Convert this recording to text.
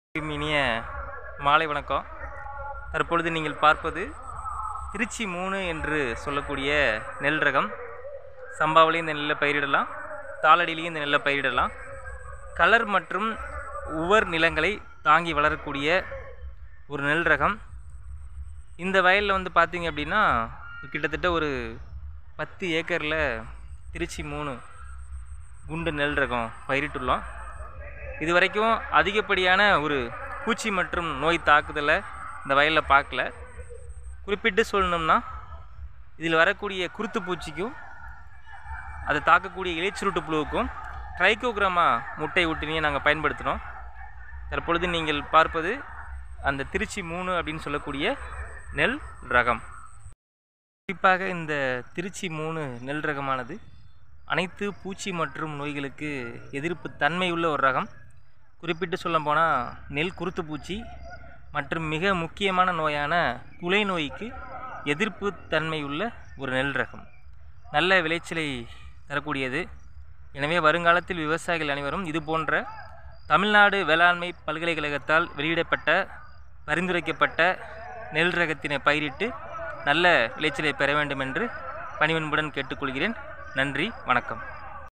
அனைவருக்கும் இனிய மாலை வணக்கம் தற்பொழுது நீங்கள் பார்ப்பது திருச்சி மூணு என்று சொல்லக்கூடிய நெல் ரகம் சம்பாவிலையும் இந்த நெல்லை பயிரிடலாம் தாளடியிலையும் இந்த நெல்லை பயிரிடலாம் கலர் மற்றும் உவர் நிலங்களை தாங்கி வளரக்கூடிய ஒரு நெல் ரகம் இந்த வயலில் வந்து பார்த்தீங்க அப்படின்னா கிட்டத்தட்ட ஒரு பத்து ஏக்கரில் திருச்சி மூணு குண்டு நெல் ரகம் பயிரிட்டுள்ளோம் இது வரைக்கும் அதிகப்படியான ஒரு பூச்சி மற்றும் நோய் தாக்குதலை இந்த வயலில் பார்க்கல குறிப்பிட்டு சொல்லணும்னா இதில் வரக்கூடிய குருத்து பூச்சிக்கும் அதை தாக்கக்கூடிய இலைச்சுருட்டு புழுவுக்கும் ட்ரைகோகிராமா முட்டை ஊட்டினியை நாங்கள் பயன்படுத்தினோம் தற்பொழுது நீங்கள் பார்ப்பது அந்த திருச்சி மூணு அப்படின்னு சொல்லக்கூடிய நெல் ரகம் குறிப்பாக இந்த திருச்சி மூணு நெல் ரகமானது அனைத்து பூச்சி மற்றும் நோய்களுக்கு எதிர்ப்பு தன்மையுள்ள ஒரு ரகம் குறிப்பிட்டு சொல்ல போனால் நெல் குருத்து பூச்சி மற்றும் மிக முக்கியமான நோயான குலை நோய்க்கு எதிர்ப்பு தன்மையுள்ள ஒரு நெல் ரகம் நல்ல விளைச்சலை தரக்கூடியது எனவே வருங்காலத்தில் விவசாயிகள் அனைவரும் இது போன்ற தமிழ்நாடு வேளாண்மை பல்கலைக்கழகத்தால் வெளியிடப்பட்ட பரிந்துரைக்கப்பட்ட நெல் ரகத்தினை பயிரிட்டு நல்ல விளைச்சலை பெற வேண்டும் என்று பணிவன்புடன் கேட்டுக்கொள்கிறேன் நன்றி வணக்கம்